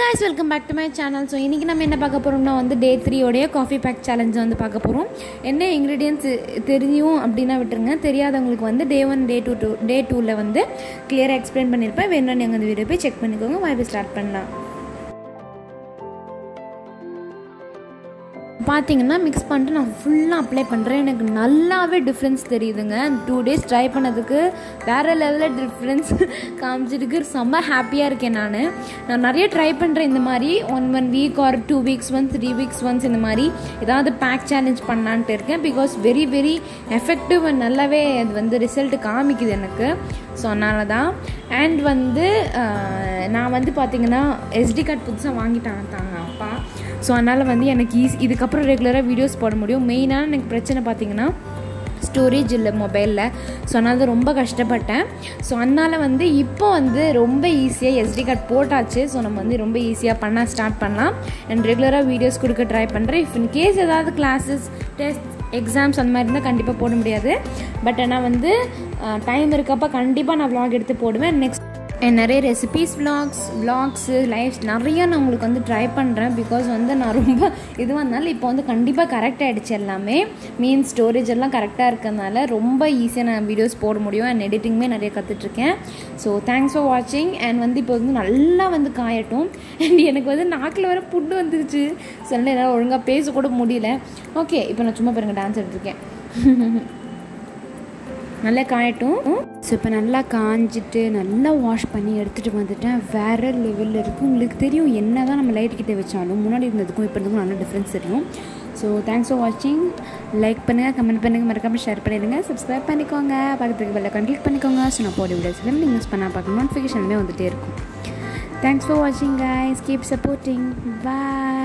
guys welcome back to my channel so இன்றைக்கி நம்ம என்ன பார்க்க போகிறோம்னா வந்து டே த்ரீயோடைய காஃபி பேக் சேலஞ்சை வந்து பார்க்க போகிறோம் என்ன இன்க்ரீடியன்ஸ் தெரியும் அப்படின்னா விட்டுருங்க தெரியாதவங்களுக்கு வந்து day one day two two day டூவில் வந்து கிளியராக எக்ஸ்பிளைன் பண்ணியிருப்பேன் வேணும்னா நீங்கள் அந்த வீடியோ போய் செக் பண்ணிக்கோங்க வாய்ப்பு ஸ்டார்ட் பண்ணலாம் பார்த்தீங்கன்னா மிக்ஸ் பண்ணிட்டு நான் ஃபுல்லாக அப்ளை பண்ணுறேன் எனக்கு நல்லாவே டிஃப்ரென்ஸ் தெரியுதுங்க டூ டேஸ் ட்ரை பண்ணதுக்கு வேறு லெவலில் டிஃப்ரென்ஸ் காமிச்சிருக்கு செம்ம ஹாப்பியாக இருக்கேன் நான் நான் நிறைய ட்ரை பண்ணுறேன் இந்த மாதிரி one one week or two weeks once three weeks once இந்த மாதிரி ஏதாவது பேக் சேலஞ்ச் பண்ணலான்ட்டு இருக்கேன் because very very effective and நல்லாவே அது வந்து ரிசல்ட் காமிக்குது எனக்கு ஸோ அதனால தான் அண்ட் வந்து அஹ், நான் வந்து பார்த்தீங்கன்னா எஸ்டி கார்டு புதுசாக வாங்கிட்டாங்க தாங்க அப்பா ஸோ அதனால் வந்து எனக்கு ஈஸி இதுக்கப்புறம் ரெகுலராக வீடியோஸ் போட முடியும் மெயினான எனக்கு பிரச்சனை பார்த்தீங்கன்னா ஸ்டோரேஜ் இல்லை மொபைலில் ஸோ அதனால தான் ரொம்ப கஷ்டப்பட்டேன் ஸோ அதனால் வந்து இப்போ வந்து ரொம்ப ஈஸியாக எஸ்டி கார்டு போட்டாச்சு ஸோ நம்ம வந்து ரொம்ப ஈஸியாக பண்ண ஸ்டார்ட் பண்ணலாம் அண்ட் ரெகுலராக வீடியோஸ் கொடுக்க ட்ரை பண்ணுறேன் இஃப் இன் கேஸ் ஏதாவது கிளாஸஸ் டெஸ்ட் எக்ஸாம்ஸ் அந்த மாதிரி இருந்தால் கண்டிப்பாக போட முடியாது பட் ஆனால் வந்து டைம் இருக்கப்போ கண்டிப்பாக நான் vlog எடுத்து போடுவேன் நெக்ஸ்ட் நிறைய ரெசிபீஸ் vlogs vlogsஸு லைஃப்ஸ் நிறைய நான் உங்களுக்கு வந்து ட்ரை பண்ணுறேன் பிகாஸ் வந்து நான் ரொம்ப இதுவாக இருந்தாலும் இப்போ வந்து கண்டிப்பாக கரெக்ட் ஆகிடுச்சு எல்லாமே மீன் ஸ்டோரேஜ் எல்லாம் கரெக்டாக இருக்கிறதுனால ரொம்ப ஈஸியாக நான் வீடியோஸ் போட முடியும் அண்ட் எடிட்டிங்குமே நிறைய கற்றுட்ருக்கேன் ஸோ தேங்க்ஸ் ஃபார் வாட்சிங் அண்ட் வந்து இப்போ வந்து நல்லா வந்து காயட்டும் அண்ட் எனக்கு வந்து நாக்கில் வர புட்டு வந்துருச்சு ஸோ அதனால என்னால் ஒழுங்காக பேசக்கூட முடியல ஓகே இப்போ நான் சும்மா பாருங்க டான்ஸ் எடுத்திருக்கேன் நல்லா காயட்டும் ஸோ இப்போ நல்லா காஞ்சிட்டு நல்லா வாஷ் பண்ணி எடுத்துகிட்டு வந்துட்டேன் வேறு லெவலில் இருக்குது உங்களுக்கு தெரியும் என்ன தான் நம்ம லைட் கிட்ட வச்சாலும் முன்னாடி இருந்ததுக்கும் இப்போ இருந்ததுக்கும் நல்ல டிஃப்ரென்ஸ் தெரியும் ஸோ தேங்க்ஸ் ஃபார் வாட்சிங் லைக் பண்ணுங்கள் கமெண்ட் பண்ணுங்கள் மறக்காமல் ஷேர் பண்ணிடுங்க சப்ஸ்கிரைப் பண்ணிக்கோங்க பக்கத்துக்கு பெல்லை கம்ப்ளீட் பண்ணிக்கோங்க ஸோ நான் போட வீடியோஸ் எல்லாம் நீங்கள் யூஸ் பண்ணால் பார்க்க நோட்டிஃபிகேஷனுமே வந்துகிட்டே இருக்கும் தேங்க்ஸ் ஃபார் வாட்சிங் guys கீப் சப்போர்ட்டிங் பாய்